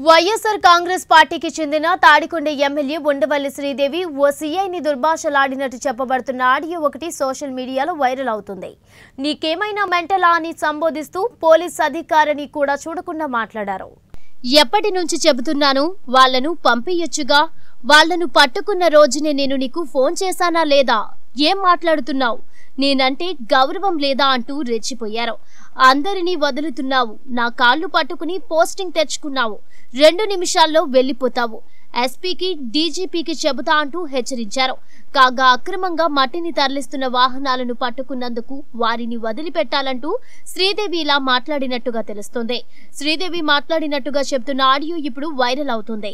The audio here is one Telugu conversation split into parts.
వైఎస్ఆర్ కాంగ్రెస్ పార్టీకి చెందిన తాడికొండ ఎమ్మెల్యే ఉండవల్లి శ్రీదేవి ఓ సీఐని దుర్భాషలాడినట్టు చెప్పబడుతున్న ఆడియో ఒకటి సోషల్ మీడియాలో వైరల్ అవుతుంది నీకేమైనా మెంటలా అని సంబోధిస్తూ పోలీస్ అధికారిని కూడా చూడకుండా మాట్లాడారు ఎప్పటి నుంచి చెబుతున్నాను వాళ్లను పంపించొచ్చుగా వాళ్లను పట్టుకున్న రోజునే నేను నీకు ఫోన్ చేశానా లేదా ఏం మాట్లాడుతున్నావు నేనంటే గౌరవం లేదా అంటూ రెచ్చిపోయారు అందరినీ వదులుతున్నావు నా కాళ్ళు పట్టుకుని పోస్టింగ్ తెచ్చుకున్నావు రెండు నిమిషాల్లో వెళ్లిపోతావు ఎస్పీకి డీజీపీకి చెబుతా అంటూ హెచ్చరించారు కాగా అక్రమంగా మట్టిని తరలిస్తున్న వాహనాలను పట్టుకున్నందుకు వారిని వదిలిపెట్టాలంటూ శ్రీదేవి ఇలా మాట్లాడినట్టుగా తెలుస్తోంది శ్రీదేవి మాట్లాడినట్టుగా చెబుతున్న ఆడియో ఇప్పుడు వైరల్ అవుతుంది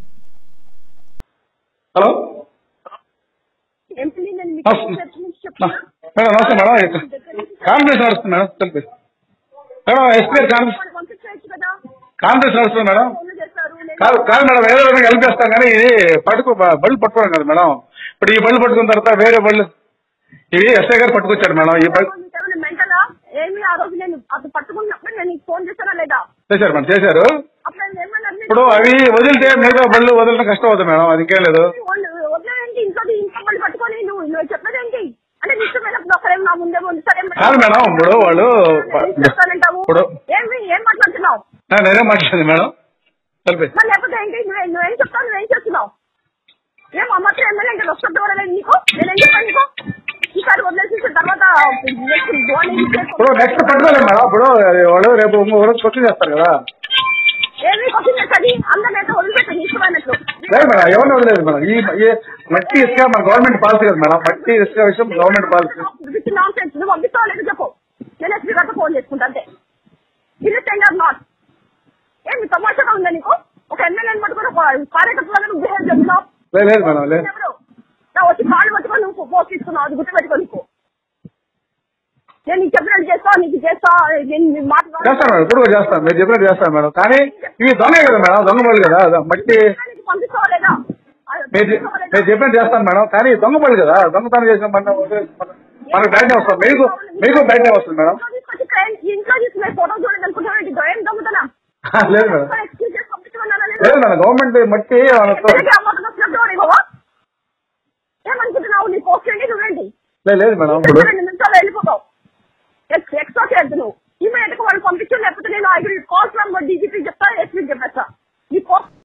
హలో ఎంపీ నేను మీకు నమస్తే. చర్చ నుంచి నా- చెప్తున్నా మేడం నమస్తే మేడం కాన్ఫరెన్స్ నడుస్తుంది మేడం తెలిపి మేడం ఎస్పీ కాన్ఫరెన్స్ వాళ్ళు పంపించవచ్చు కదా కాన్ఫరెన్స్ నడుస్తుంది మేడం ఫోన్లు చేస్తారు నేను కాదు కాదు మేడం ఏదో విధంగా కలిపేస్తాం కానీ ఇది పట్టుకో బళ్ళు పట్టుకోవడం కదా మేడం ఇప్పుడు ఈ బళ్ళు పట్టుకున్న తర్వాత వేరే బళ్ళు ఇవి ఎస్ఐ గారు పట్టుకొచ్చారు మేడం ఈ బళ్ళు మీకేమైనా మెంటలా ఏమి ఆ రోజు నేను అది పట్టుకున్నప్పుడు నేను నీకు ఫోన్ చేశానా లేదా చేశారు మేడం చేశారు అప్పుడు నేను ఏమన్నా ఇప్పుడు అవి వదిలితే మిగతా బళ్ళు వదలడం కష్టం అవుతుంది మేడం అది ఇంకేం లేదు వదిలేంటి ఇంట్లో ఇంట్లో మళ్ళీ పట్టుకొని నువ్వు నువ్వు చెప్పేదేంటి అంటే నీ ఇష్టమైనప్పుడు ఒకరేం నా ముందే ముందు సరే కాదు మేడం ఇప్పుడు వాళ్ళు ఏం చెప్తానంటావు ఇప్పుడు ఏమి ఏం మాట్లాడుతున్నావు నా- నేనేం మాట్లాడింది మేడం తెలిపి మరి లేకపోతే ఏంటి నువ్వే నువ్వేం చెప్తావు నువ్వేం చేస్తున్నావు ఏం అమ్మతో ఎమ్మెల్యే అంటే వస్తుంటే కూడా లేదు నీకు నేనేం చెప్పాను నీకు ఈసారి వదిలేసిన తర్వాత నెక్స్ట్ మార్నింగ్ ఇప్పుడు నెక్స్ట్ పట్టుకోలేదు మేడం ఇప్పుడు వాళ్ళు రేపు ఇంకో రోజు క్వశ్చన్ చేస్తారు కదా ఏమి క్వశ్చన్ చేస్తుంది అందరినైతే వదిలిపెట్టు నీ ఇష్టమైనట్లు లేదు మేడం ఎవరిని వదిలేదు మేడం ఈ ఈ మట్టి ఇసుక మన గవర్నమెంట్ పాలసీ కదా మేడం మట్టి ఇసుక విషయం government policy with nonsense నువ్వు పంపిస్తావా లేదు చెప్పు నేను ఎస్పీ గారితో ఫోన్ చేసుకుంటా అంతే ఇది టెండర్ నాట్ ఏమి తమాషాగా ఉందా నీకు ఒక ఎమ్మెల్యేని పట్టుకుని ఒక కార్యకర్తలాగా నువ్వు బిహేవ్ చేస్తున్నావు లేదు లేదు మేడం లేదు ఎవరు నా వచ్చి కాళ్ళు పట్టుకొని నువ్వు పోస్ట్ ఇస్తున్నావు అది గుర్తుపెట్టుకో నీకు నేను నీకు చెప్పినట్టు చేస్తా నీకు చేస్తా నేను నీ మాట చేస్తాను మేడం ఇప్పుడు కూడా చేస్తాను మీరు చెప్పినట్టు చేస్తాను మేడం కానీ ఇవి దొంగే కదా మేడం దొంగ పళ్ళు కదా అదే మట్టి నీకు పంపిస్తావా లేదా మీరు చె- మీరు చెప్పినట్టు చేస్తాను మేడం కానీ దొంగ పళ్ళు కదా దొంగతనం చేసిన మన మనకు బయటనే వస్తుంది మీకు మీకు బయటనే వస్తుంది మేడం ఇంట్లో తీసుకునే ఫోటో చూడండి అనుకుంటున్నాను ఏం దమ్ముతున్నా లేదు మేడం ఎక్స్క్యూజ్ చేసి పంపించమన్నానా నేను? లేదు మేడం గవర్నమెంట్ మట్టి వాళ్ళతో ఎక్కడికి అమ్మకం వచ్చినట్టు వాడు ఇవ్వవా? ఏమనుకుంటున్నావు నీ పోస్ట్ ఏంటి చూడండి లేదు లేదు మేడం ఇప్పుడు రెండు నిమిషాలు వెళ్ళిపోతావు ఎక్స్ ఎక్స్ట్రా చేయద్దు నువ్వు ఇమీడియట్ గా వాళ్ళు పంపించు లేకపోతే నేను I will call from DGP చెప్తా ఎస్పీ చెప్పేస్తా నీ పోస్ట్